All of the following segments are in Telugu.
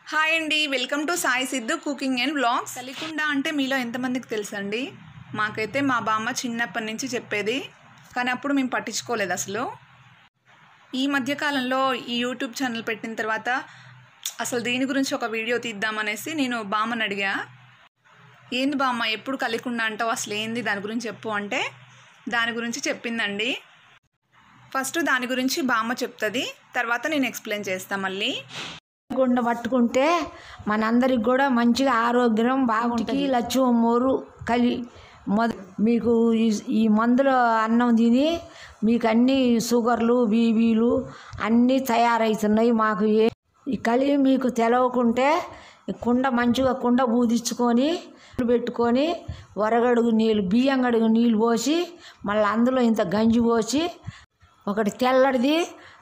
హాయ్ అండి welcome to Sai Siddhu cooking and blogs కలికుండా అంటే మీలో ఎంతమందికి తెలుసండి మాకైతే మా బామ్మ చిన్నప్పటి నుంచి చెప్పేది కానీ అప్పుడు మేము పట్టించుకోలేదు అసలు ఈ మధ్యకాలంలో ఈ యూట్యూబ్ ఛానల్ పెట్టిన తర్వాత అసలు దీని గురించి ఒక వీడియో తీద్దామనేసి నేను బామ్మని అడిగా ఏంది బామ్మ ఎప్పుడు కలికుండా అంటావు అసలు ఏంది దాని గురించి చెప్పు అంటే దాని గురించి చెప్పిందండి ఫస్ట్ దాని గురించి బామ్మ చెప్తుంది తర్వాత నేను ఎక్స్ప్లెయిన్ చేస్తాను మళ్ళీ గుండ పట్టుకుంటే మనందరికి కూడా మంచిగా ఆరోగ్యం బాగుంటుంది లచ్చమూరు కలి మొద మీకు ఈ- ఈ మందులో అన్నం తిని మీకు అన్ని షుగర్లు బీబీలు అన్నీ తయారవుతున్నాయి మాకు ఏ ఈ కలి మీకు తెలవకుంటే ఈ కుండ మంచిగా కుండ బూదించుకొని పెట్టుకొని వరగడుగు నీళ్ళు బియ్యం గడుగు నీళ్ళు పోసి మళ్ళీ అందులో ఇంత గంజి పోసి ఒకటి తెల్లడిది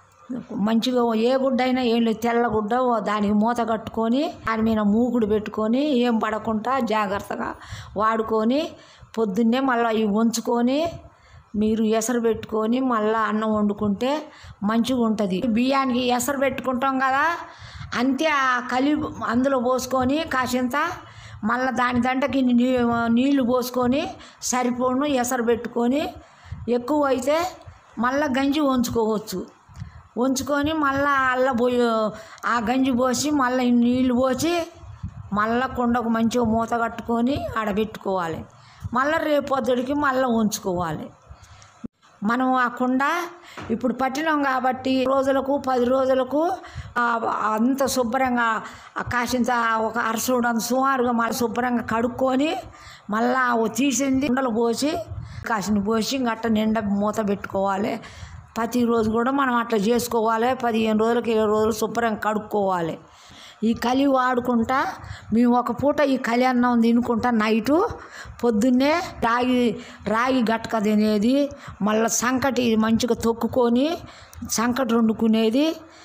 మంచిగా ఏ గుడ్డ అయినా ఏం లేదు తెల్ల గుడ్డ ఓ దానికి మూత కట్టుకొని దాని మీద మూకుడు పెట్టుకొని ఏం పడకుండా జాగ్రత్తగా వాడుకొని పొద్దున్నే మళ్ళీ ఇవి ఉంచుకొని మీరు ఎసరు పెట్టుకొని మళ్ళీ అన్నం వండుకుంటే మంచిగా ఉంటుంది బియ్యానికి ఎసరు పెట్టుకుంటాం కదా అంతే ఆ కలి అందులో పోసుకొని కాసింత మళ్ళీ దాని దంటకి నీ నీళ్లు పోసుకొని సరిపోను ఎసరు పెట్టుకొని ఎక్కువ అయితే మళ్ళీ గంజి వంచుకోవచ్చు ఉంచుకొని మళ్ళా అల్ల పోయి ఆ గంజి పోసి మళ్ళీ నీళ్ళు పోసి మళ్ళా కుండకు మంచిగా మూత కట్టుకొని ఆడబెట్టుకోవాలి మళ్ళీ రేపు పొద్దుడికి మళ్ళీ ఉంచుకోవాలి మనం ఆ కుండ ఇప్పుడు పట్టినాం కాబట్టి రోజులకు పది రోజులకు ఆ, అంత శుభ్రంగా ఆ కాసింత ఒక అరసుడంత సుమారుగా మళ్ళీ శుభ్రంగా కడుక్కొని మళ్ళా ఓ తీసింది కుండలు పోసి కాసిన పోసి గట్ట నిండా మూత పెట్టుకోవాలి ప్రతిరోజు కూడా మనం అట్లా చేసుకోవాలి పదిహేను రోజులకి ఇరవై రోజులు శుభ్రంగా కడుక్కోవాలి ఈ కలి వాడుకుంటా మేము ఒక పూట ఈ కలి అన్నం తినుకుంటా నైటు పొద్దున్నే రాగి రాగి గట్క తినేది మళ్ళీ సంకటి మంచిగా తొక్కుకొని సంకటి వండుకునేది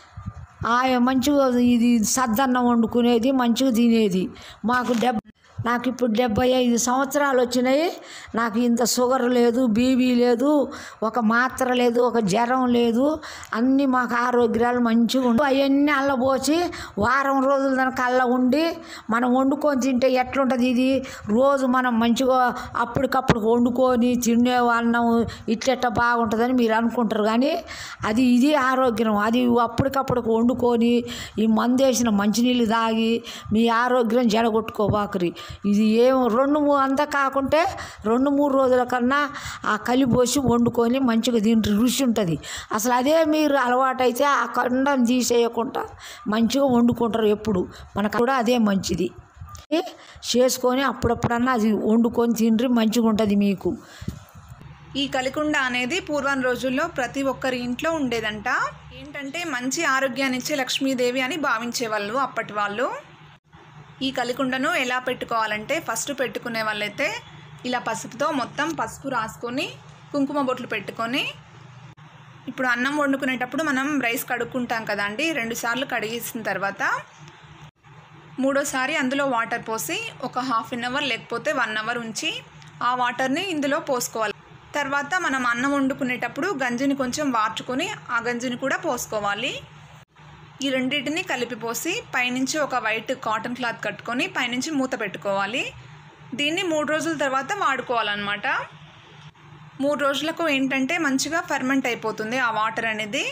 ఆ మంచిగా ఇది సద్దన్నం వండుకునేది మంచిగా తినేది మాకు డెబ్ నాకు ఇప్పుడు డెబ్బై ఐదు సంవత్సరాలు వచ్చినాయి నాకు ఇంత షుగర్ లేదు బీబీ లేదు ఒక మాత్ర లేదు ఒక జ్వరం లేదు అన్నీ మాకు ఆరోగ్యాలు మంచిగా ఉండు అవన్నీ అల్లబోసి వారం రోజుల దానికి అల్ల ఉండి మనం వండుకొని తింటే ఎట్లుంటుంది ఇది రోజు మనం మంచిగా అప్పటికప్పుడు వండుకొని తినే అన్నం ఇట్లెట్ట బాగుంటుందని మీరు అనుకుంటారు కానీ అది ఇది ఆరోగ్యం అది అప్పటికప్పుడు వండుకొని ఈ మందు వేసిన మంచినీళ్ళు తాగి మీ ఆరోగ్యం జడగొట్టుకోబాకరి ఇది ఏం రెండు మూ అంతా కాకుంటే రెండు మూడు రోజుల కన్నా ఆ కలిపోసి వండుకొని మంచిగా దీంట్లో రుచి ఉంటుంది అసలు అదే మీరు అలవాటైతే ఆ కండను తీసేయకుండా మంచిగా వండుకుంటారు ఎప్పుడు మనకు కూడా అదే మంచిది చేసుకొని అప్పుడప్పుడన్నా అది వండుకొని తిండ్రి మంచిగా ఉంటుంది మీకు ఈ కలికుండ అనేది పూర్వం రోజుల్లో ప్రతి ఒక్కరి ఇంట్లో ఉండేదంట ఏంటంటే మంచి ఆరోగ్యాన్ని ఇచ్చే లక్ష్మీదేవి అని భావించేవాళ్ళు అప్పటి వాళ్ళు ఈ కలికుండను ఎలా పెట్టుకోవాలంటే ఫస్ట్ పెట్టుకునే వాళ్ళైతే ఇలా పసుపుతో మొత్తం పసుపు రాసుకొని కుంకుమ బొట్లు పెట్టుకొని ఇప్పుడు అన్నం వండుకునేటప్పుడు మనం రైస్ కడుక్కుంటాం కదండి రెండు సార్లు కడిగేసిన తర్వాత మూడోసారి అందులో వాటర్ పోసి ఒక హాఫ్ అన్ అవర్ లేకపోతే వన్ అవర్ ఉంచి ఆ వాటర్ని ఇందులో పోసుకోవాలి తర్వాత మనం అన్నం వండుకునేటప్పుడు గంజిని కొంచెం వార్చుకొని ఆ గంజిని కూడా పోసుకోవాలి ఈ రెండింటిని కలిపి పోసి పైనుంచి ఒక వైట్ కాటన్ క్లాత్ కట్టుకొని పైనుంచి మూత పెట్టుకోవాలి దీన్ని మూడు రోజుల తర్వాత వాడుకోవాలన్నమాట మూడు రోజులకు ఏంటంటే మంచిగా ఫర్మెంట్ అయిపోతుంది ఆ వాటర్ అనేది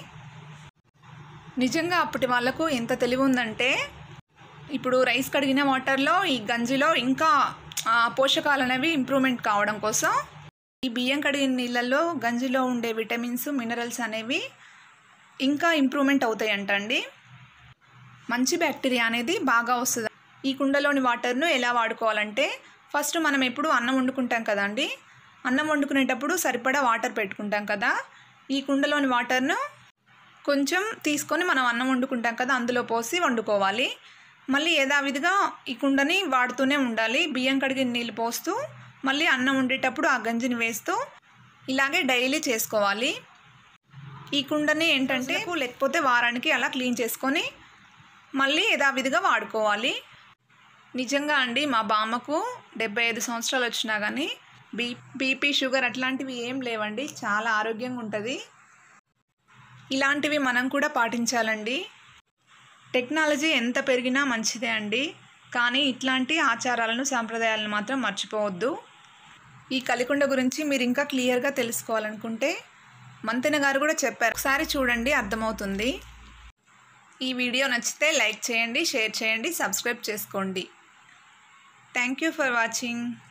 నిజంగా అప్పటి వాళ్ళకు ఎంత తెలివి ఉందంటే ఇప్పుడు రైస్ కడిగిన వాటర్లో ఈ గంజిలో ఇంకా ఆ, పోషకాలు అనేవి ఇంప్రూవ్మెంట్ కావడం కోసం ఈ బియ్యం కడిగిన నీళ్ళల్లో గంజిలో ఉండే విటమిన్స్ మినరల్స్ అనేవి ఇంకా ఇంప్రూవ్మెంట్ అవుతాయి అంటండి మంచి బ్యాక్టీరియా అనేది బాగా వస్తుంది ఈ కుండలోని వాటర్ను ఎలా వాడుకోవాలంటే ఫస్ట్ మనం ఎప్పుడు అన్నం వండుకుంటాం కదండి అన్నం వండుకునేటప్పుడు సరిపడా వాటర్ పెట్టుకుంటాం కదా ఈ కుండలోని వాటర్ను కొంచెం తీసుకొని మనం అన్నం వండుకుంటాం కదా అందులో పోసి వండుకోవాలి మళ్ళీ యథావిధిగా ఈ కుండని వాడుతూనే ఉండాలి బియ్యం కడిగిన నీళ్ళు పోస్తూ మళ్ళీ అన్నం వండేటప్పుడు ఆ గంజిని వేస్తూ ఇలాగే డైలీ చేసుకోవాలి ఈ కుండని ఏంటంటే లేకపోతే వారానికి అలా క్లీన్ చేసుకొని మళ్ళీ యథావిధిగా వాడుకోవాలి నిజంగా అండి మా బామ్మకు డెబ్బై ఐదు సంవత్సరాలు వచ్చినా కానీ బీ బీపీ షుగర్ అట్లాంటివి ఏం లేవండి చాలా ఆరోగ్యంగా ఉంటుంది ఇలాంటివి మనం కూడా పాటించాలండి టెక్నాలజీ ఎంత పెరిగినా మంచిదే అండి కానీ ఇట్లాంటి ఆచారాలను సాంప్రదాయాలను మాత్రం మర్చిపోవద్దు ఈ కలికొండ గురించి మీరు ఇంకా క్లియర్గా తెలుసుకోవాలనుకుంటే మంతెన గారు కూడా చెప్పారు ఒకసారి చూడండి అర్థమవుతుంది ఈ వీడియో నచ్చితే లైక్ చేయండి షేర్ చేయండి సబ్స్క్రైబ్ చేసుకోండి థ్యాంక్ యూ ఫర్ వాచింగ్